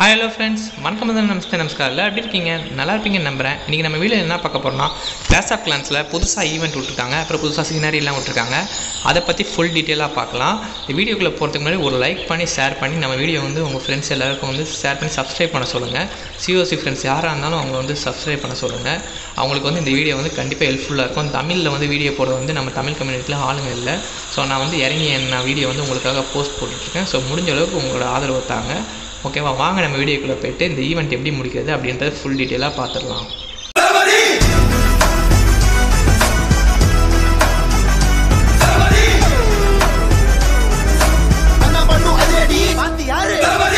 hi hello friends வணக்கம் வந்து நமஸ்தே நமஸ்கார் எல்லாம் எப்படி இருக்கீங்க நல்லா இருப்பீங்கன்னு நம்புறேன் இன்றைக்கி நம்ம வீடியோ என்ன பார்க்க போகிறோம்னா கிளாஸ் ஆஃப் கிளான்ஸில் புதுசாக ஈவெண்ட் விட்டுருக்காங்க அப்புறம் புதுசாக சீனரிலாம் விட்டுருக்காங்க அதை பற்றி ஃபுல் டீட்டெயிலாக பார்க்கலாம் இந்த வீடியோக்குள்ளே போகிறதுக்கு முன்னாடி ஒரு லைக் பண்ணி ஷேர் பண்ணி நம்ம வீடியோ வந்து உங்கள் ஃப்ரெண்ட்ஸ் எல்லாருக்கும் வந்து ஷேர் பண்ணி சப்ஸ்கிரைப் பண்ண சொல்லுங்கள் சிஓசி ஃப்ரெண்ட்ஸ் யாராக இருந்தாலும் அவங்க வந்து சப்ஸ்கிரைப் பண்ண சொல்லுங்கள் அவங்களுக்கு வந்து இந்த வீடியோ வந்து கண்டிப்பாக ஹெல்ப்ஃபுல்லாக இருக்கும் தமிழில் வந்து வீடியோ போட வந்து நம்ம தமிழ் கம்யூனிட்டியில் ஆளுங்க இல்லை ஸோ நான் வந்து இறங்கி நான் வீடியோ வந்து உங்களுக்காக போஸ்ட் போட்டுட்ருக்கேன் ஸோ முடிஞ்ச அளவுக்கு உங்களோட ஆதரவு தாங்க ஓகேவா வாங்க நம்ம வீடியோக்குள்ளே போயிட்டு இந்த ஈவெண்ட் எப்படி முடிக்கிறது அப்படின்றத ஃபுல் டீட்டெயிலாக பார்த்துடலாம் அண்ணா பண்ணு அதேடி பாத்தி யாரு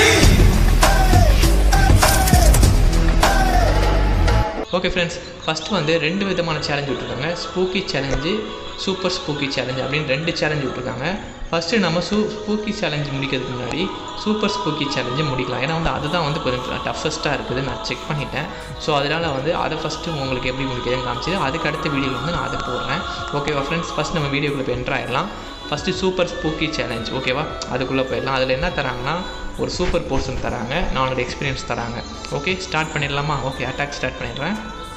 ஓகே ஃப்ரெண்ட்ஸ் ஃபஸ்ட்டு வந்து ரெண்டு விதமான சேலஞ்ச் விட்ருக்காங்க spooky challenge super spooky challenge அப்படின்னு ரெண்டு சேலஞ்ச் விட்ருக்காங்க ஃபஸ்ட்டு நம்ம சூ ஸ்பூக்கி சேலஞ்ச் முடிக்கிறதுக்கு முன்னாடி சூப்பர் ஸ்பூக்கி சேலஞ்சு முடிக்கலாம் ஏன்னா வந்து அதுதான் வந்து கொஞ்சம் டஃபஸ்ட்டாக இருக்குது நான் செக் பண்ணிட்டேன் ஸோ அதனால் வந்து அதை ஃபஸ்ட்டு உங்களுக்கு எப்படி முடிக்கிறதுன்னு காமிச்சிது அதுக்கு அடுத்த வீடியோவில் வந்து நான் அதை போடுறேன் ஓகேவா ஃப்ரெண்ட்ஸ் ஃபஸ்ட் நம்ம வீடியோக்குள்ளே போய் என்ட்ரு ஆயிடலாம் ஃபஸ்ட்டு சூப்பர் ஸ்பூக்கி சேலஞ்ச் ஓகேவா அதுக்குள்ளே போயிடலாம் அதில் என்ன தராங்கன்னா ஒரு சூப்பர் போர்ஷன் தராங்க நானோட எக்ஸ்பீரியன்ஸ் தராங்க ஓகே ஸ்டார்ட் பண்ணிடலாமா ஓகே அட்டாக் ஸ்டார்ட் பண்ணிடுறேன்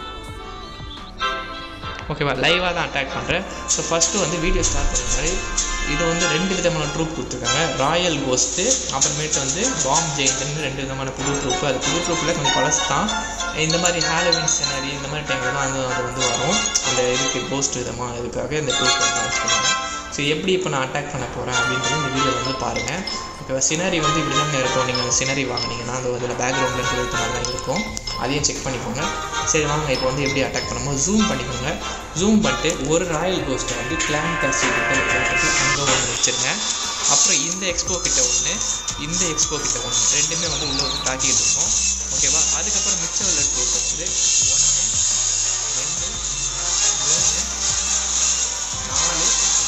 ஓகேவா லைவாக தான் அட்டாக் பண்ணுறேன் ஸோ ஃபஸ்ட்டு வந்து வீடியோ ஸ்டார்ட் பண்ண மாதிரி இது வந்து ரெண்டு விதமான ட்ரூப் கொடுத்துருக்காங்க ராயல் கோஸ்ட்டு அப்புறமேட்டு வந்து பாம் ஜெயின்ட்னு ரெண்டு விதமான புது ட்ரூப் அது புது ட்ரூப்பில் கொஞ்சம் பழசு தான் இந்த மாதிரி ஹாலோவின் சினரி இந்த மாதிரி டைமில் தான் வந்து அது வந்து வரும் அந்த இதுக்கு கோஸ்ட் விதமாக இதுக்காக இந்த ட்ரூப் வந்து லான்ச் பண்ணுவாங்க ஸோ எப்படி இப்போ நான் அட்டாக் பண்ண போகிறேன் அப்படின்றது இந்த வீடியோ வந்து பாருங்கள் இப்போ சினரி வந்து இப்படி தாங்க இருக்கும் நீங்கள் சினரி வாங்கினீங்கன்னா அது அதில் பேக்ரவுண்டில் இருக்கிறது மாதிரி தான் இருக்கும் அதையும் செக் பண்ணிக்கோங்க சரி வாங்க இப்போ வந்து எப்படி அட்டாக் பண்ணும்போது ஜூம் பண்ணிக்கோங்க ஜூம் பண்ணிட்டு ஒரு ராயல் கோஸ்ட்டை வந்து கிளான் கசி கிட்ட போட்டுட்டு அங்கே ஒன்று வச்சுருங்க அப்புறம் இந்த எக்ஸ்போ கிட்ட ஒன்று இந்த எக்ஸ்போ கிட்ட ஒன்று ரெண்டுமே வந்து உள்ளே வந்து தாக்கிட்டு இருக்கும் ஓகேவா அதுக்கப்புறம் மிச்சம் உள்ள ட்ரூப்பை வந்து ஒன்று ரெண்டு மூணு நாலு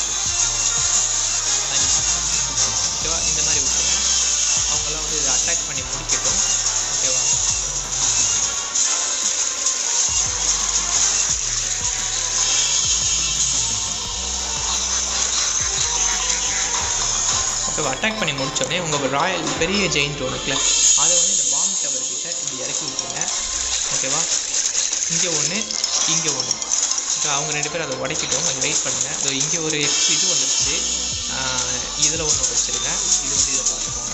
அஞ்சு ஓகேவா இந்த மாதிரி விட்டுருங்க அவங்களாம் வந்து இதை அட்டாக் பண்ணி முடிக்கட்டும் ஓகேவா ஓகேவா அட்டாக் பண்ணி முடிச்சோடனே உங்கள் ராயல் பெரிய ஜெயின்ட் ஒன்று இருக்குல்ல அதை வந்து இந்த பாம் டவர் கிட்ட இப்படி இறக்கி விட்டுருங்க ஓகேவா இங்கே ஒன்று இங்கே ஒன்று ஓகே அவங்க ரெண்டு பேரும் அதை உடைக்கிட்டோம் கொஞ்சம் வெயிட் பண்ணுங்கள் இதோ இங்கே ஒரு எக்ஸ் இது வந்துருச்சு இதில் ஒன்று வச்சுருங்க இது வந்து இதை பார்த்துக்கோங்க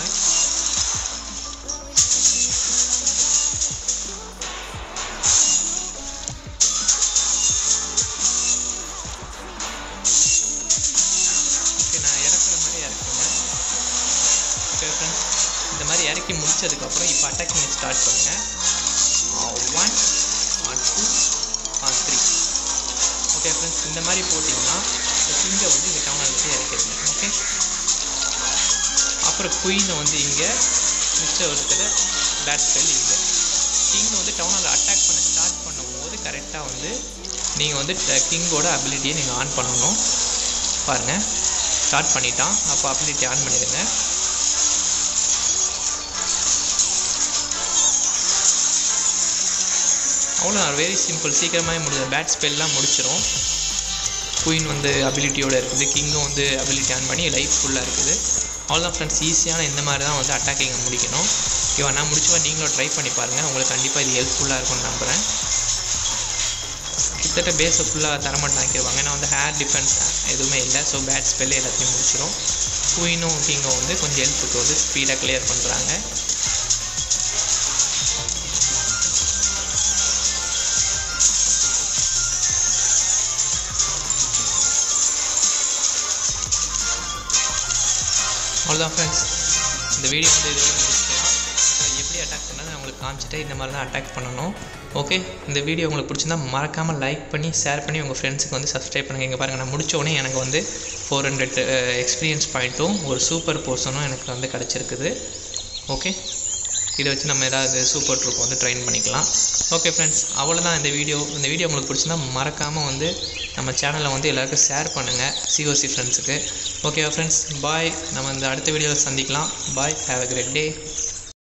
ஓகே நான் இறக்குற மாதிரி இறக்குங்க ஓகே ஃப்ரெண்ட்ஸ் இந்த மாதிரி இறக்கி முடிச்சதுக்கப்புறம் இப்போ அட்டாக்கிங் ஸ்டார்ட் பண்ணுங்கள் one two three okay friends இந்த மாதிரி போட்டிங்கன்னா இந்த கிங்கை வந்து இந்த டவுனை வச்சு இறக்கிடுங்க ஓகே அப்புறம் குயினை வந்து இங்கே மிச்சம் இருக்கிற பேட் ஸ்பெல் இங்கே கிங் வந்து டவுனில் அட்டாக் பண்ண ஸ்டார்ட் பண்ணும்போது கரெக்டாக வந்து நீங்கள் வந்து கிங்கோட அபிலிட்டியை நீங்கள் ஆன் பண்ணணும் பாருங்கள் ஸ்டார்ட் பண்ணிட்டான் அப்போ அபிலிட்டி ஆன் பண்ணிடுங்க அவ்வளோதான் வெரி சிம்பிள் சீக்கிரமாகவே முடிஞ்சது பேட் ஸ்பெல்லாம் முடிச்சிடும் குயின் வந்து அபிலிட்டியோட இருக்குது கிங்கும் வந்து அபிலிட்டி ஆன் பண்ணி லைஃப் ஃபுல்லாக இருக்குது அவ்வளோதான் ஃப்ரெண்ட்ஸ் ஈஸியான இந்த மாதிரி தான் வந்து அட்டாக்கிங்கை முடிக்கணும் ஓகேவா நான் முடிச்சுவா நீங்களும் ட்ரை பண்ணி பாருங்கள் உங்களுக்கு கண்டிப்பாக இது ஹெல்ப்ஃபுல்லாக இருக்கும்னு நம்புகிறேன் கிட்டத்தட்ட பேஸை ஃபுல்லாக தரமாட்டு ஆக்கிடுவாங்க ஏன்னா வந்து ஹேர் டிஃபென்ஸ் எதுவுமே இல்லை ஸோ பேட் ஸ்பெல்லு எல்லாத்தையும் முடிச்சிடும் குயினும் கிங்கும் வந்து கொஞ்சம் ஹெல்ப்புக்கு வந்து ஸ்பீடாக கிளியர் பண்ணுறாங்க அவ்வளோதான் ஃப்ரெண்ட்ஸ் இந்த வீடியோ வந்து இதோட முடிச்சுக்கலாம் அப்புறம் எப்படி அட்டாக் பண்ணது நான் உங்களுக்கு காமிச்சிட்டு இந்த மாதிரி தான் அட்டாக் பண்ணணும் ஓகே இந்த வீடியோ உங்களுக்கு பிடிச்சிருந்தா மறக்காமல் லைக் பண்ணி ஷேர் பண்ணி உங்கள் ஃப்ரெண்ட்ஸுக்கு வந்து சப்ஸ்கிரைப் பண்ணுங்கள் இங்கே பாருங்கள் நான் முடிச்ச உடனே எனக்கு வந்து ஃபோர் ஹண்ட்ரட் எக்ஸ்பீரியன்ஸ் பாயிண்ட்டும் ஒரு சூப்பர் போர்ஷனும் எனக்கு வந்து கிடச்சிருக்குது ஓகே இதை வச்சு நம்ம ஏதாவது சூப்பர் ட்ரூப் வந்து ட்ரெயின் பண்ணிக்கலாம் ஓகே ஃப்ரெண்ட்ஸ் அவ்வளோதான் இந்த வீடியோ இந்த வீடியோ உங்களுக்கு பிடிச்சிருந்தா மறக்காமல் வந்து நம்ம சேனலை வந்து எல்லாருக்கும் ஷேர் பண்ணுங்கள் சிஓசி ஃப்ரெண்ட்ஸுக்கு ஓகேவா ஃப்ரெண்ட்ஸ் பாய் நம்ம இந்த அடுத்த வீடியோவில் சந்திக்கலாம் பாய் ஹேவ் அ கிரேட் டே